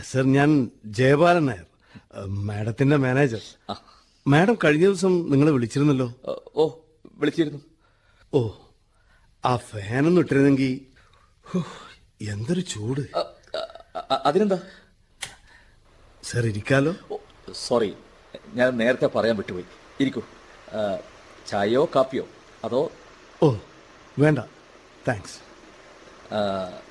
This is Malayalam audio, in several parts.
സർ ഞാൻ ജയപാലൻ നായർ ഏഹ്, മാഡത്തിന്റെ മാനേജർ മാഡം കഴിഞ്ഞ ദിവസം നിങ്ങളെ വിളിച്ചിരുന്നല്ലോ ഓ, ഓ വിളിച്ചിരുന്നു ഓ ആ ഫാനൊന്നും ഇട്ടിരുന്നെങ്കിൽ ഹോ, എന്തൊരു ചൂട് അ, അ, അ- അതിനെന്താ സർ ഇരിക്കാലോ ഓ, സോറി ഞാൻ നേരത്തെ പറയാൻ വിട്ടുപോയി ഇരിക്കൂ ആ, ചായയോ കാപ്പിയോ അതോ ഓ വേണ്ട താങ്ക്സ് ആ,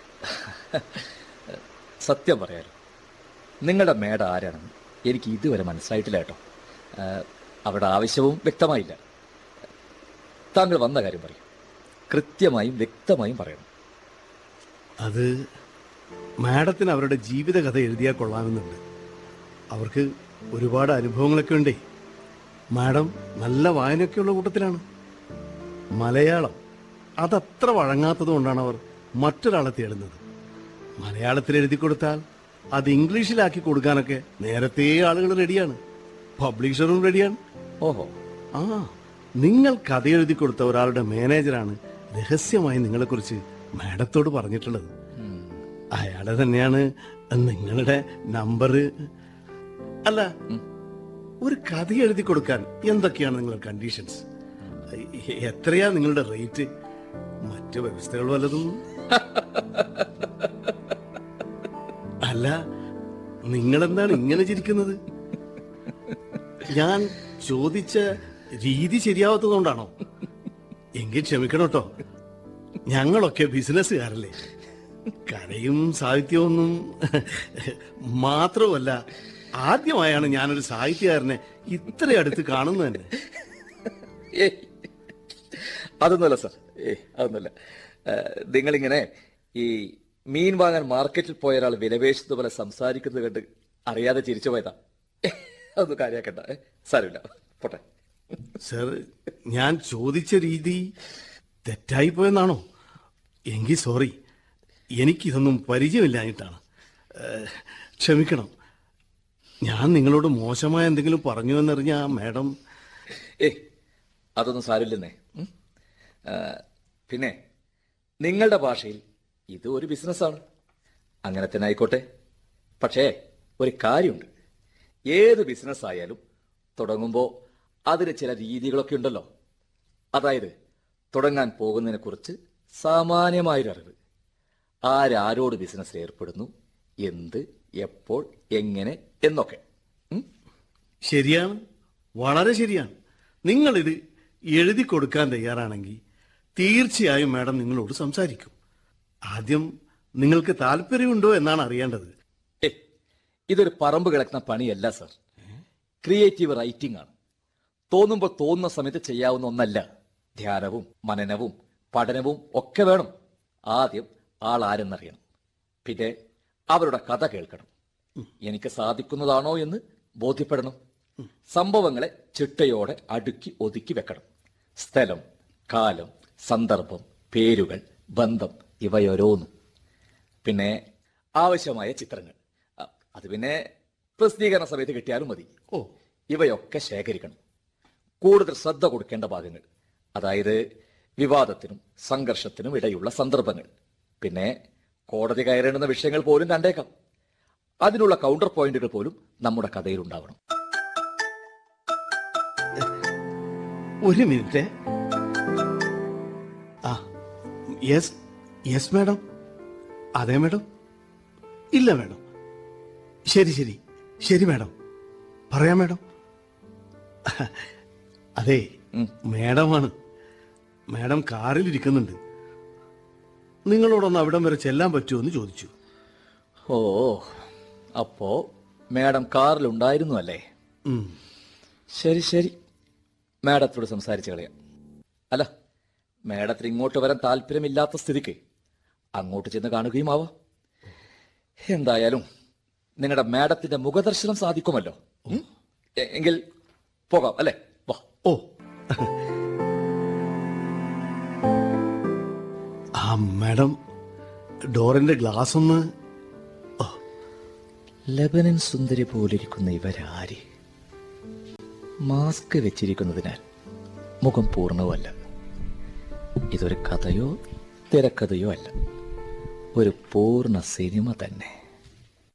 സത്യം പറയാലോ നിങ്ങളുടെ മേഡ ആരാണെന്ന് എനിക്ക് ഇതുവരെ മനസ്സിലായിട്ടില്ല കേട്ടോ ആ, അവരുടെ ആവശ്യവും വ്യക്തമായില്ല താങ്കൾ വന്ന കാര്യം പറയും കൃത്യമായും വ്യക്തമായും പറയണം അത് മാഡത്തിന് അവരുടെ ജീവിതകഥ എഴുതിയാൽ കൊള്ളാമെന്നുണ്ട് അവർക്ക് ഒരുപാട് അനുഭവങ്ങളൊക്കെ ഉണ്ടേ മാഡം നല്ല വായനയൊക്കെയുള്ള കൂട്ടത്തിലാണ് മലയാളം അതത്ര വഴങ്ങാത്തത് കൊണ്ടാണ് അവർ മറ്റൊരാളെ തേടുന്നത് മലയാളത്തിൽ എഴുതി കൊടുത്താൽ അത് ഇംഗ്ലീഷിലാക്കി കൊടുക്കാനൊക്കെ നേരത്തെ ആളുകൾ റെഡിയാണ് പബ്ലിഷറും റെഡിയാണ് ഓഹോ ആ നിങ്ങൾ കഥ എഴുതി കൊടുത്ത ഒരാളുടെ മാനേജറാണ് രഹസ്യമായി നിങ്ങളെക്കുറിച്ച് മാഡത്തോട് പറഞ്ഞിട്ടുള്ളത് അയാളെ തന്നെയാണ് നിങ്ങളുടെ നമ്പർ അല്ല ഒരു കഥ എഴുതി കൊടുക്കാൻ എന്തൊക്കെയാണ് നിങ്ങളുടെ കണ്ടീഷൻസ് എത്രയാ നിങ്ങളുടെ റേറ്റ് മറ്റു വ്യവസ്ഥകൾ വല്ലതും അല്ല നിങ്ങളെന്താണ് ഇങ്ങനെ ചിരിക്കുന്നത് ഞാൻ ചോദിച്ച രീതി ശരിയാവാത്തതുകൊണ്ടാണോ എങ്കിൽ ക്ഷമിക്കണം കേട്ടോ ഞങ്ങളൊക്കെ ബിസിനസ്സുകാരല്ലേ കലയും സാഹിത്യവും ഒന്നും മാത്രമല്ല ആദ്യമായാണ് ഞാനൊരു സാഹിത്യകാരനെ ഇത്ര അടുത്ത് കാണുന്നത് തന്നെ ഏയ് അതൊന്നുമല്ല സാർ ഏയ് അതൊന്നുമല്ല ഏഹ്, നിങ്ങളിങ്ങനെ ഈ മീൻ വാങ്ങാൻ മാർക്കറ്റിൽ പോയ ഒരാൾ വിലപേശുന്ന പോലെ സംസാരിക്കുന്നത് കണ്ട് അറിയാതെ ചിരിച്ചു പോയതാ അതൊന്നും കാര്യാക്കണ്ട ഏ, സാരമില്ല പോട്ടെ സർ ഞാൻ ചോദിച്ച രീതി തെറ്റായി പോയെന്നാണോ എങ്കിൽ സോറി എനിക്കിതൊന്നും പരിചയമില്ലാഞ്ഞിട്ടാണ് ഏഹ്, ക്ഷമിക്കണം ഞാൻ നിങ്ങളോട് മോശമായ എന്തെങ്കിലും പറഞ്ഞു എന്നറിഞ്ഞ മാഡം ഏയ് അതൊന്നും സാരമില്ലെന്നേ ഉം. ആ, പിന്നെ നിങ്ങളുടെ ഭാഷയിൽ ഇത് ഒരു ബിസിനസ്സാണ് അങ്ങനെ തന്നെ ആയിക്കോട്ടെ പക്ഷേ ഒരു കാര്യമുണ്ട് ഏത് ബിസിനസ് ആയാലും തുടങ്ങുമ്പോൾ അതിന് ചില രീതികളൊക്കെ ഉണ്ടല്ലോ അതായത് തുടങ്ങാൻ പോകുന്നതിനെ കുറിച്ച് സാമാന്യമായൊരു അറിവ് ആരാരോട് ബിസിനസ്സിൽ ഏർപ്പെടുന്നു എന്ത് എപ്പോൾ എങ്ങനെ എന്നൊക്കെ ഉം? ശരിയാണ് വളരെ ശരിയാണ് നിങ്ങളിത് എഴുതി കൊടുക്കാൻ തയ്യാറാണെങ്കിൽ തീർച്ചയായും മാഡം നിങ്ങളോട് സംസാരിക്കും ആദ്യം നിങ്ങൾക്ക് താല്പര്യമുണ്ടോ എന്നാണ് അറിയേണ്ടത് ഏയ്, ഇതൊരു പറമ്പ് കിടക്കുന്ന പണിയല്ല സർ ക്രിയേറ്റീവ് റൈറ്റിംഗ് ആണ് തോന്നുമ്പോൾ തോന്നുന്ന സമയത്ത് ചെയ്യാവുന്ന ഒന്നല്ല ധ്യാനവും മനനവും പഠനവും ഒക്കെ വേണം ആദ്യം ആൾ ആരെന്നറിയണം പിന്നെ അവരുടെ കഥ കേൾക്കണം എനിക്ക് സാധിക്കുന്നതാണോ എന്ന് ബോധ്യപ്പെടണം സംഭവങ്ങളെ ചിട്ടയോടെ അടുക്കി ഒതുക്കി വെക്കണം സ്ഥലം കാലം സന്ദർഭം പേരുകൾ ബന്ധം ഇവയോരോന്നും പിന്നെ ആവശ്യമായ ചിത്രങ്ങൾ അ- അത് പിന്നെ പ്രസിദ്ധീകരണ സമയത്ത് കിട്ടിയാലും മതി ഓ ഇവയൊക്കെ ശേഖരിക്കണം കൂടുതൽ ശ്രദ്ധ കൊടുക്കേണ്ട ഭാഗങ്ങൾ അതായത് വിവാദത്തിനും സംഘർഷത്തിനും ഇടയുള്ള സന്ദർഭങ്ങൾ പിന്നെ കോടതി കയറേണ്ടുന്ന വിഷയങ്ങൾ പോലും കണ്ടേക്കാം അതിനുള്ള കൗണ്ടർ പോയിന്റുകൾ പോലും നമ്മുടെ കഥയിൽ ഉണ്ടാവണം ഒരു മിനിറ്റ് ആ യെസ് യെസ് മാഡം അതെ മാഡം ഇല്ല മാഡം ശരി ശരി ശരി മാഡം പറയാം മാഡം അതെ മാഡമാണ് മാഡം കാറിൽ ഇരിക്കുന്നുണ്ട് നിങ്ങളോടൊന്ന് അവിടം വരെ ചെല്ലാൻ പറ്റുമോ എന്ന് ചോദിച്ചു ഓ അപ്പോ മാഡം കാറിലുണ്ടായിരുന്നു അല്ലേ ഉം. ശരി ശരി മാഡത്തോട് സംസാരിച്ച് കളയാം അല്ല മാഡത്തിന് ഇങ്ങോട്ട് വരാൻ താല്പര്യമില്ലാത്ത സ്ഥിതിക്ക് അങ്ങോട്ട് ചെന്ന് കാണുകയും ആവാം എന്തായാലും നിങ്ങളുടെ മാഡത്തിന്റെ മുഖദർശനം സാധിക്കുമല്ലോ ഉം? എ- എങ്കിൽ പോകാം അല്ലേ വാ ഓ ആ മാഡം ഡോറിന്റെ ഗ്ലാസ് ഒന്ന് ലബനൻ സുന്ദരി പോലിരിക്കുന്ന ഇവരാര് മാസ്ക് വെച്ചിരിക്കുന്നതിനാൽ മുഖം പൂർണ്ണവുമല്ല ഇതൊരു കഥയോ തിരക്കഥയോ അല്ല ഒരു പൂർണ്ണ സിനിമ തന്നെ